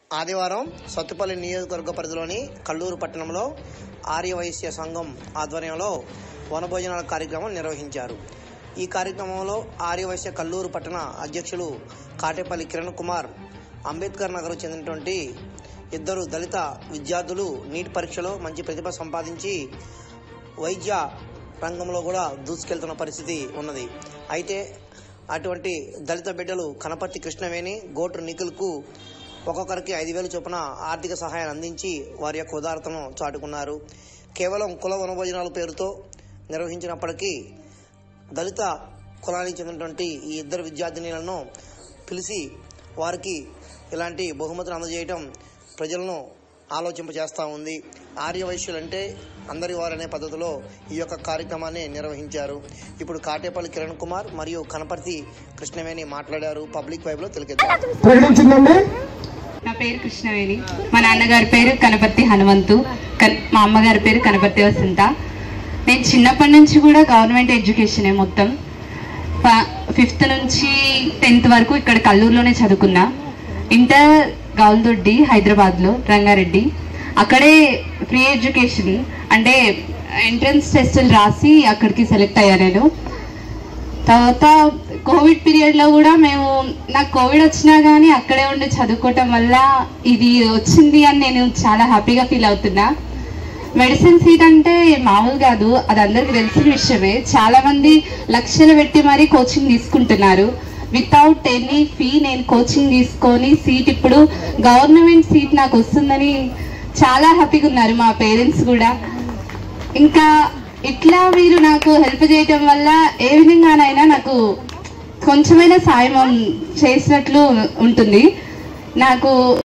ఆదివారం సత్తుపల్లి నియోజకవర్గ పరిధిలోని కల్లూరు పట్టణంలో ఆర్యవైశ్య సంఘం ఆధ్వర్యంలో వనభోజనాల కార్యక్రమం నిర్వహించారు ఈ కార్యక్రమంలో ఆర్యవైశ్య కల్లూరు పట్టణ అధ్యక్షులు కాటేపల్లి కిరణ్ కుమార్ అంబేద్కర్ నగర్ చెందినటువంటి ఇద్దరు దళిత విద్యార్థులు నీట్ పరీక్షలో మంచి ప్రతిభ సంపాదించి వైద్య రంగంలో కూడా దూసుకెళ్తున్న పరిస్థితి ఉన్నది అయితే అటువంటి దళిత బిడ్డలు కనపర్తి కృష్ణవేణి గోటు నిఖిల్కు ఒక్కొక్కరికి ఐదు వేలు చొప్పున ఆర్థిక సహాయాన్ని అందించి వారి యొక్క ఉదారతను చాటుకున్నారు కేవలం కుల వనభోజనాల పేరుతో నిర్వహించినప్పటికీ దళిత కులానికి చెందినటువంటి ఈ ఇద్దరు విద్యార్థినులను పిలిచి వారికి ఇలాంటి బహుమతులు అందజేయటం ప్రజలను ఆలోచింపచేస్తూ ఉంది ఆర్యవైశ్యులంటే అందరి వారనే పద్ధతిలో ఈ యొక్క కార్యక్రమాన్ని నిర్వహించారు ఇప్పుడు కాటేపల్లి కిరణ్ కుమార్ మరియు కనపర్తి కృష్ణవేణి మాట్లాడారు పబ్లిక్ వైబ్లో తెలియజేస్తారు ప్రకటించిందండి నా పేరు కృష్ణవేణి మా నాన్నగారి పేరు కనపర్తి హనుమంతు కన్- మా అమ్మగారి పేరు కనపర్తి వసంత నేను చిన్నప్పటి నుంచి కూడా గవర్నమెంట్ ఎడ్యుకేషనే మొత్తం ఫిఫ్త్ నుంచి టెన్త్ వరకు ఇక్కడ కల్లూరులోనే చదువుకున్నా ఇంటర్ గౌల్దొడ్డి హైదరాబాద్లో రంగారెడ్డి అక్కడే ఫ్రీ ఎడ్యుకేషన్ అంటే ఎంట్రన్స్ టెస్టులు రాసి అక్కడికి సెలెక్ట్ అయ్యా నేను తర్వాత కోవిడ్ పీరియడ్లో కూడా మేము నాకు కోవిడ్ వచ్చినా కానీ అక్కడే ఉండి చదువుకోవటం వల్ల ఇది వచ్చింది అని నేను చాలా హ్యాపీగా ఫీల్ అవుతున్నా మెడిసిన్ సీట్ అంటే మామూలు కాదు అది అందరికి తెలిసిన విషయమే చాలా మంది లక్షలు పెట్టి మరీ కోచింగ్ తీసుకుంటున్నారు వితౌట్ ఎనీ ఫీ నేను కోచింగ్ తీసుకొని సీట్ ఇప్పుడు గవర్నమెంట్ సీట్ నాకు వస్తుందని చాలా హ్యాపీగా ఉన్నారు మా పేరెంట్స్ కూడా ఇంకా ఇట్లా మీరు నాకు హెల్ప్ చేయటం వల్ల ఏ విధంగానైనా నాకు కొంచెమైనా సాయం చేసినట్లు ఉంటుంది నాకు